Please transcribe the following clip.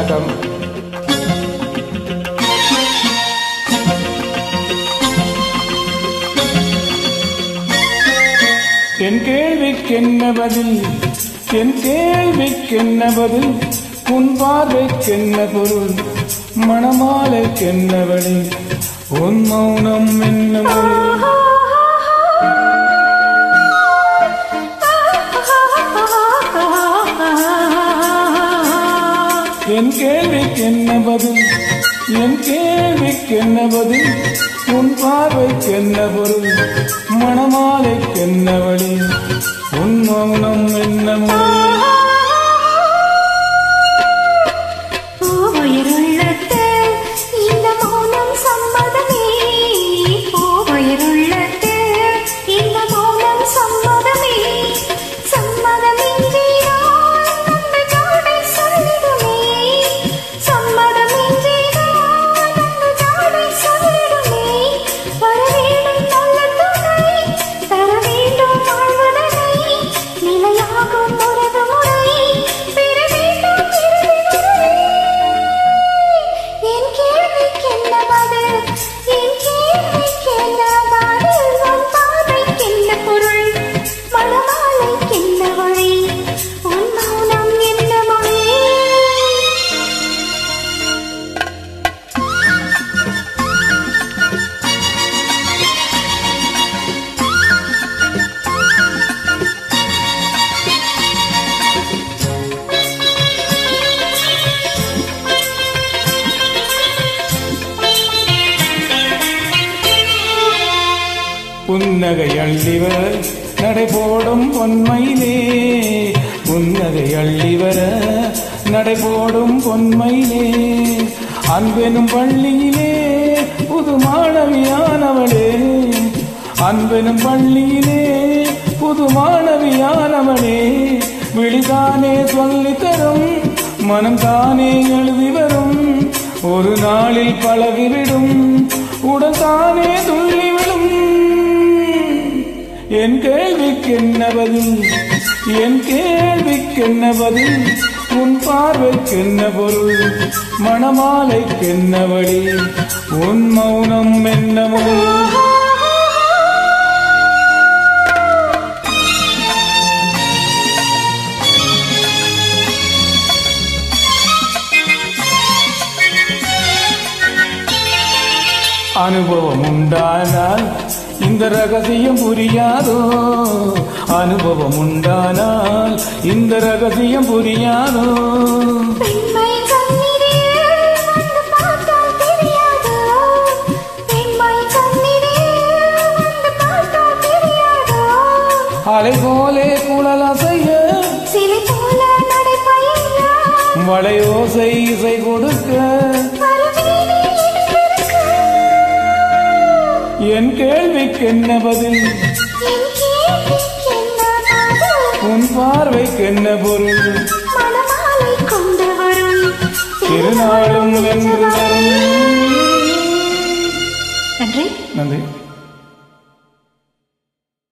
வணக்கம் என் கேள்விக்கென்ன பதில் என் கேள்விக்கென்ன பதில் உன் பார்வைக்கென்ன பொருள் மணமாலைக்கென்ன வழி உன் மௌனம் என்ன மொழி என் கேள்விக்கென்ன பதில் என் கேள்விக்கென்ன பதில் உன் பார்வைக்கென்ன பொருள் மணமாலைக்கென்ன வழி உன் மௌனம் என்ன மொழி பூவயிருள்ளத்து இந்த மௌனம் சம்மதமே பூவயிருள்ளத்து இந்த மௌனம் சம்மதமே சம்மதமின்றி நான் அந்த ஜாடை சொல்லிடுமே சம்மதமின்றி நான் அந்த ஜாடை சொல்லிடுமே வர வேண்டும் நல்ல துணை தர வேண்டும் வாழ்வதனை நிலையாகும் உறவு முறை பெற வேண்டும் இறுதி முறை என் கேள்விக்கென்ன பதில் என் கேள்விக்கென்ன பதில் உன் பார்வைக்கென்ன பொருள் மணமாலைக்கென்ன வழி உன் மௌனம் என்ன மொழி புன்னகை அள்ளிவர் நடைபோடும் பொன்மையிலே புன்னகை அள்ளிவர நடைபோடும் பொன்மையிலே அன்பெனும் பள்ளியிலே புது மாணவியானவளே அன்பெனும் பள்ளியிலே புது மாணவியானவளே விழிதானே சொல்லித் தரும் மனம் தானே எழுதி வரும் ஒரு நாளில் பழகிவிடும் உடல் தானே துள்ளிவிடும் என் கேள்விக்கென்ன பதில் என் கேள்விக்கென்ன பதில் உன் பார்வைக்கென்ன பொருள் மணமாலைக்கென்ன வழி உன் மௌனம் என்ன மொழி அனுபவம் உண்டானால் இந்த ரகசியம் புரியாதோ அனுபவம் உண்டானால் இந்த ரகசியம் புரியாதோ பெண்மை கண்ணிலே வந்து பார்த்தால் தெரியாதோ பெண்மை கண்ணிலே வந்து பார்த்தால் தெரியாதோ அலை போலே குழல் அசைய சிலை போல நடைபயில வளையோசை இசை கொடுக்க மறுவீடு எடுத்திருக்க என் கேள்விக்கென்ன பதில் என் கேள்விக்கென்ன பதில் உன் பார்வைக்கென்ன பொருள்